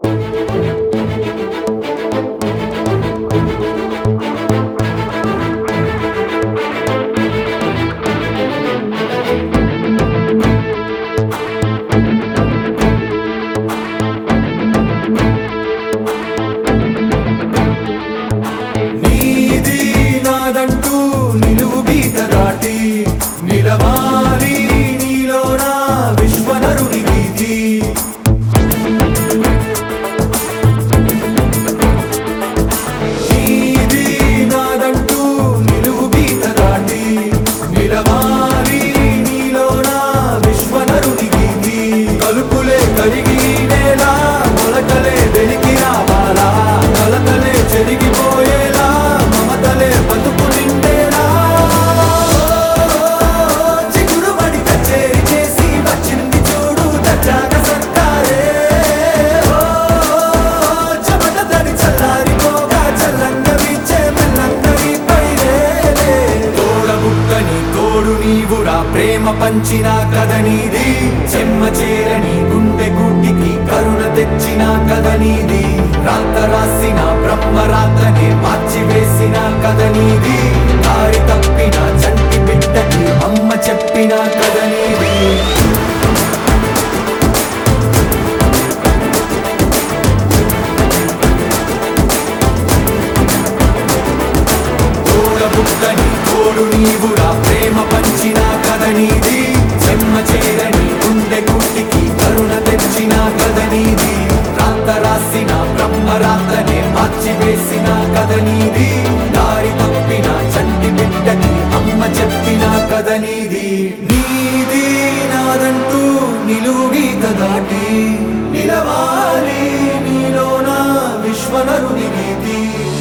నీది నాదంటూ నిలువు గీత దాటి నిలవాలి నీలోన విశ్వనరుని వీధి నీది నాదంటూ నిలువు గీత దాటి నిలవాలి నీలోన విశ్వనరుని వీధి కలుపులే కరిగి నేలా మొలకలే వెలికి రావాలా కలతలే చెరిగిపోయేలా మమతలే బతుకు నిండేలా చిగురుబడి కచేరి చేసి వచ్చింది చూడు దర్జాగా సత్తారే ఓ, చెమట తడి చల్లారిపోగా చల్లంగా వీచే మెల్లంగా ఈ పైరేలే. తోడబుట్టని తోడు నీవురా ప్రేమ పంచిన కథ నీది చెమ్మ చేరని గుండె గుడ్డికి కరుణ తెచ్చిన కథ నీది రాత రాసిన బ్రహ్మ రాతనే మార్చి వేసిన కథ నీది దారి తప్పిన చంటి బిడ్డకి అమ్మ చెప్పిన కథ నీది తోడబుట్టని తోడు నీవురా ప్రేమ పంచిన కథ నీది చెమ్మ చేరని గుండె గుడ్డికి కరుణ తెచ్చిన కథ నీది రాత రాసిన బ్రహ్మ రాతనే మార్చి వేసిన కథ నీది దారి తప్పిన చంటి బిడ్డకి అమ్మ చెప్పిన కథ నీది నీది నాదంటూ నిలువు గీత దాటి నిలవాలి నీలోన విశ్వనరుని గీతి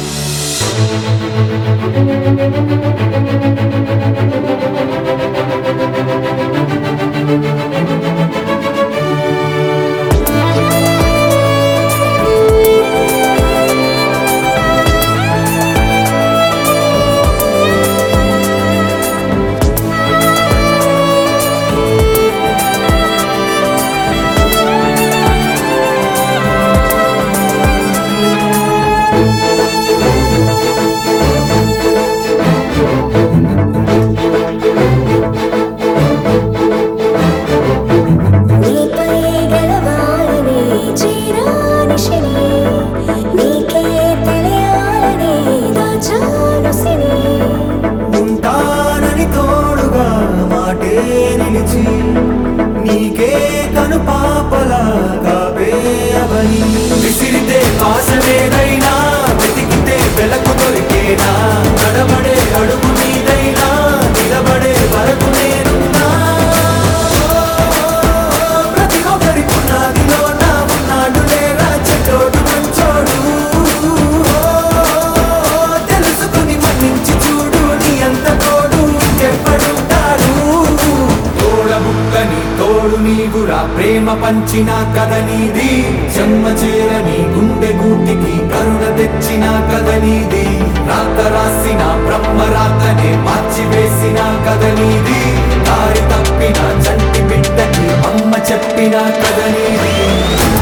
నీపై గెలవాలని చేరాని శని నీకే తెలియాలని దాచాను సిని ఉంటానని తోడుగా మాటే నిలిచి నీకే కను పాపలా కావే అవని విసిరితే పాసలేదైనా వెతికితే వెలకు దొరికేనా నడబడే అడుగు నీదైనా నిలబడే వరకు నేనున్నా ప్రతి ఒక్కరి పునాదిలో నా ఉన్నాడు లేరా చెడ్డోడు మంచోడు తెలుసుకుని మన్నించి చూడు నీ అంత తోడు ఇంకెప్పడుంటాడు తోడబుక్కని తోడు నీవురా ప్రేమ పంచిన కథ నీది చెమ్మ చేరని గుండె గూటికి కరుణ తెచ్చిన కథ నీది రాత రాసిన బ్రహ్మ రాతనే మార్చి వేసిన కథ నీది దారి తప్పిన చంటి బిడ్డకి అమ్మ చెప్పిన కథ నీది